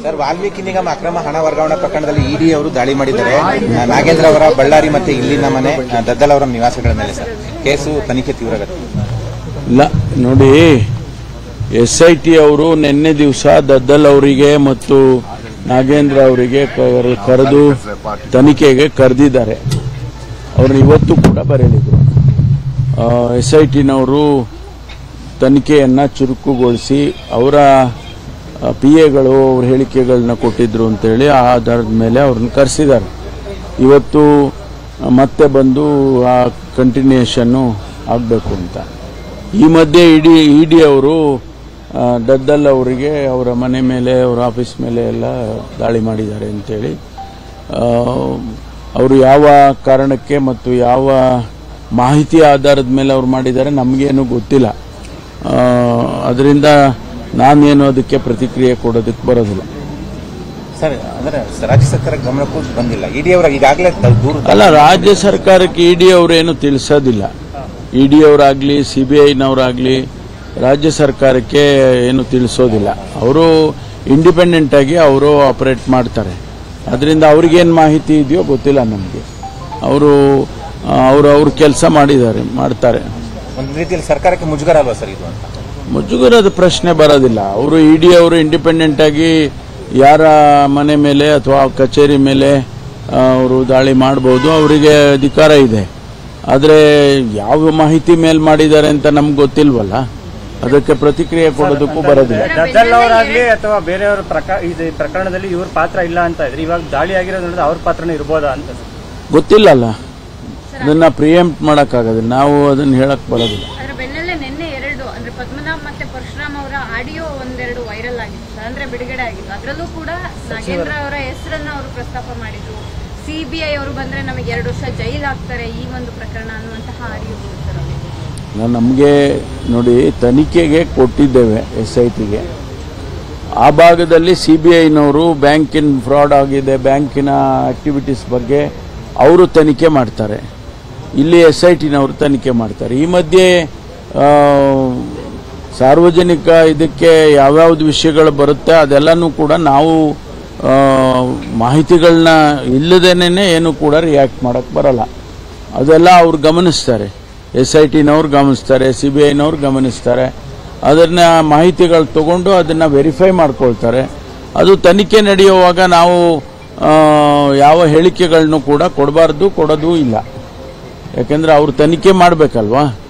Sir Valmiki ನಿಗಮ ಅಕ್ರಮ ಹಣ ವರ್ಗಾವಣೆ ಪ್ರಕರಣದಲ್ಲಿ ಇಡಿ ಅವರು ದಾಳಿ ಮಾಡಿದ್ದಾರೆ ಆ, ನಾಗೇಂದ್ರ ಅವರ ಬಳ್ಳಾರಿ ಮತ್ತೆ ಇಲ್ಲಿನ ಮನೆ ಆ, ದದ್ದಲ್ ಅವರ ನಿವಾಸಗಳ ಮೇಲೆ ಸರ್ ಕೇಸು ತನಿಖೆ ತೀವ್ರಗತಿ ಇಲ್ಲ ನೋಡಿ ಎಸ್ ಐ ಟಿ ಅವರು ನಿನ್ನೆ ದಿವಸ ದದ್ದಲ್ ಅವರಿಗೆ ಮತ್ತು ನಾಗೇಂದ್ರ ಅವರಿಗೆ ಕರ್- ಕರೆದು ತನಿಖೆಗೆ ಕರೆದಿದ್ದಾರೆ ಅವ್ರನ್ನ ಇವತ್ತು ಕೂಡ ಬರೆಯಲಿದ್ರು ಎಸ್ ಐ ಟಿನವರು ತನಿಖೆಯನ್ನ ಚುರುಕುಗೊಳಿಸಿ ಅವರ ಪಿ ಎಗಳು ಅವ್ರ ಹೇಳಿಕೆಗಳನ್ನ ಕೊಟ್ಟಿದ್ರು ಅಂತೇಳಿ ಆ ಆಧಾರದ ಮೇಲೆ ಅವ್ರನ್ನ ಕರೆಸಿದ್ದಾರೆ ಇವತ್ತು ಆ, ಮತ್ತೆ ಬಂದು ಆ ಕಂಟಿನ್ಯೂಷನ್ನು ಆಗಬೇಕು ಅಂತ ಈ ಮಧ್ಯೆ ಇಡಿ ಇಡಿ ಅವರು ಆ, ದದ್ದಲ್ ಅವರಿಗೆ ಅವರ ಮನೆ ಮೇಲೆ ಅವರ ಆಫೀಸ್ ಮೇಲೆ ಎಲ್ಲ ದಾಳಿ ಮಾಡಿದ್ದಾರೆ ಅಂತೇಳಿ ಆ, ಅವರು ಯಾವ ಕಾರಣಕ್ಕೆ ಮತ್ತು ಯಾವ ಮಾಹಿತಿ ಆಧಾರದ ಮೇಲೆ ಅವ್ರು ಮಾಡಿದ್ದಾರೆ ನಮಗೇನು ಗೊತ್ತಿಲ್ಲ ಅದರಿಂದ ನಾನೇನು ಅದಕ್ಕೆ ಪ್ರತಿಕ್ರಿಯೆ ಕೊಡೋದಕ್ಕೆ ಬರೋದಿಲ್ಲ ಸರ್ ಅಂದ್ರೆ ರಾಜ್ಯ ಸರ್ಕಾರ ಗಮನಕ್ಕೂ ಬಂದಿಲ್ಲ ಇಡಿ ಅವರ ಈಗಾಗಲೇ ತ- ದೂರು ಅಲ್ಲ ರಾಜ್ಯ ಸರ್ಕಾರಕ್ಕೆ ಇಡಿ ಅವರೇನು ತಿಳಿಸೋದಿಲ್ಲ ಇಡಿ ಅವರಾಗ್ಲಿ ಸಿ ಬಿ ಐನವರಾಗ್ಲಿ ರಾಜ್ಯ ಸರ್ಕಾರಕ್ಕೆ ಏನು ತಿಳಿಸೋದಿಲ್ಲ ಅವರು ಇಂಡಿಪೆಂಡೆಂಟ್ ಆಗಿ ಅವರು ಆಪರೇಟ್ ಮಾಡ್ತಾರೆ ಅದರಿಂದ ಅವ್ರಿಗೇನು ಮಾಹಿತಿ ಇದೆಯೋ ಗೊತ್ತಿಲ್ಲ ನಮಗೆ ಅವರು ಅವರು ಅವ್ರ ಕೆಲಸ ಮಾಡಿದ್ದಾರೆ ಮಾಡ್ತಾರೆ ಒಂದು ರೀತಿಯಲ್ಲಿ ಸರ್ಕಾರಕ್ಕೆ ಮುಜುಗರ ಅಲ್ವಾ ಸರ್ ಇದು ಅಂತ ಮುಜುಗರದ ಪ್ರಶ್ನೆ ಬರೋದಿಲ್ಲ ಅವರು ಇಡಿ ಅವರು ಇಂಡಿಪೆಂಡೆಂಟ್ ಆಗಿ ಯಾರ ಮನೆ ಮೇಲೆ ಅಥವಾ ಕಚೇರಿ ಮೇಲೆ ಅವರು ದಾಳಿ ಮಾಡಬಹುದು ಅವರಿಗೆ ಅಧಿಕಾರ ಇದೆ ಆದರೆ ಯಾವ ಮಾಹಿತಿ ಮೇಲೆ ಮಾಡಿದ್ದಾರೆ ಅಂತ ನಮ್ಗೆ ಗೊತ್ತಿಲ್ವಲ್ಲ ಅದಕ್ಕೆ ಪ್ರತಿಕ್ರಿಯೆ ಕೊಡೋದಕ್ಕೂ ಬರೋದಿಲ್ಲ ದದ್ದಲ್ ಅವರಾಗ್ಲಿ ಅಥವಾ ಬೇರೆಯವರ ಪ್ರಕ- ಇದು ಪ್ರಕರಣದಲ್ಲಿ ಇವ್ರ ಪಾತ್ರ ಇಲ್ಲ ಅಂತ ಇದ್ರೆ ಇವಾಗ ದಾಳಿ ಆಗಿರೋದು ನೋಡಿದ್ರೆ ಅವ್ರ ಪಾತ್ರನೇ ಇರ್ಬೋದಾ ಅಂತ ಗೊತ್ತಿಲ್ಲಲ್ಲ ಅದನ್ನ ಪ್ರಿಯಂಪ್ಟ್ ಮಾಡೋಕ್ಕಾಗೋದಿಲ್ಲ ನಾವು ಅದನ್ನ ಹೇಳಕ್ ಬರೋದಿಲ್ಲ ಅದರ ಬೆನ್ನಲ್ಲೇ ನಿನ್ನೆ ಎರಡು ಅಂದ್ರೆ ಪದ್ಮನಾಭ್ ಮತ್ತೆ ಪರಶುರಾಮ್ ಅವರ ಆಡಿಯೋ ಒಂದೆರಡು ವೈರಲ್ ಆಗಿತ್ತು ಸರ್. ಅಂದ್ರೆ ಬಿಡುಗಡೆ ಆಗಿತ್ತು ಅದರಲ್ಲೂ ಕೂಡ ನಾಗೇಂದ್ರ ಅವರ ಹೆಸರನ್ನ ಅವರು ಪ್ರಸ್ತಾಪ ಮಾಡಿದ್ರು ಸಿಬಿಐ ಅವರು ಬಂದ್ರೆ ನಮಗೆ ಎರಡು ವರ್ಷ ಜೈಲ್ ಹಾಕ್ತಾರೆ ಈ ಒಂದು ಪ್ರಕರಣ ಅನ್ನುವಂತಹ ಆಡಿಯೋ ಸರ್ ಅದು. ನಾವು ನಮಗೆ ನೋಡಿ ತನಿಖೆಗೆ ಕೊಟ್ಟಿದ್ದೇವೆ ಎಸ್ ಐ ಟಿಗೆ ಆ ಭಾಗದಲ್ಲಿ ಸಿ ಬಿ ಐನವರು ಬ್ಯಾಂಕಿನ ಫ್ರಾಡ್ ಆಗಿದೆ ಬ್ಯಾಂಕಿನ ಆಕ್ಟಿವಿಟೀಸ್ ಬಗ್ಗೆ ಅವರು ತನಿಖೆ ಮಾಡ್ತಾರೆ ಇಲ್ಲಿ ಎಸ್ ಐ ಟಿನವರು ತನಿಖೆ ಮಾಡ್ತಾರೆ ಈ ಮಧ್ಯೆ ಆ, ಸಾರ್ವಜನಿಕ ಇದಕ್ಕೆ ಯಾವ್ಯಾವ್ದು ವಿಷಯಗಳು ಬರುತ್ತೆ ಅದೆಲ್ಲನೂ ಕೂಡ ನಾವು ಆ, ಮಾಹಿತಿಗಳನ್ನ ಇಲ್ಲದೇನೆ ಏನು ಕೂಡ ರಿಯಾಕ್ಟ್ ಮಾಡಕ್ ಬರಲ್ಲ ಅದೆಲ್ಲ ಅವ್ರು ಗಮನಿಸ್ತಾರೆ ಎಸ್ ಐ ಟಿನವ್ರು ಗಮನಿಸ್ತಾರೆ ಸಿ ಬಿ ಐನವ್ರು ಗಮನಿಸ್ತಾರೆ ಅದನ್ನ ಮಾಹಿತಿಗಳು ತಗೊಂಡು ಅದನ್ನ ವೆರಿಫೈ ಮಾಡ್ಕೊಳ್ತಾರೆ ಅದು ತನಿಖೆ ನಡೆಯುವಾಗ ನಾವು ಆ, ಯಾವ ಹೇಳಿಕೆಗಳನ್ನು ಕೂಡ ಕೊಡಬಾರ್ದು ಕೊಡೋದು ಇಲ್ಲ ಯಾಕೆಂದ್ರೆ ಅವ್ರು ತನಿಖೆ ಮಾಡಬೇಕಲ್ವಾ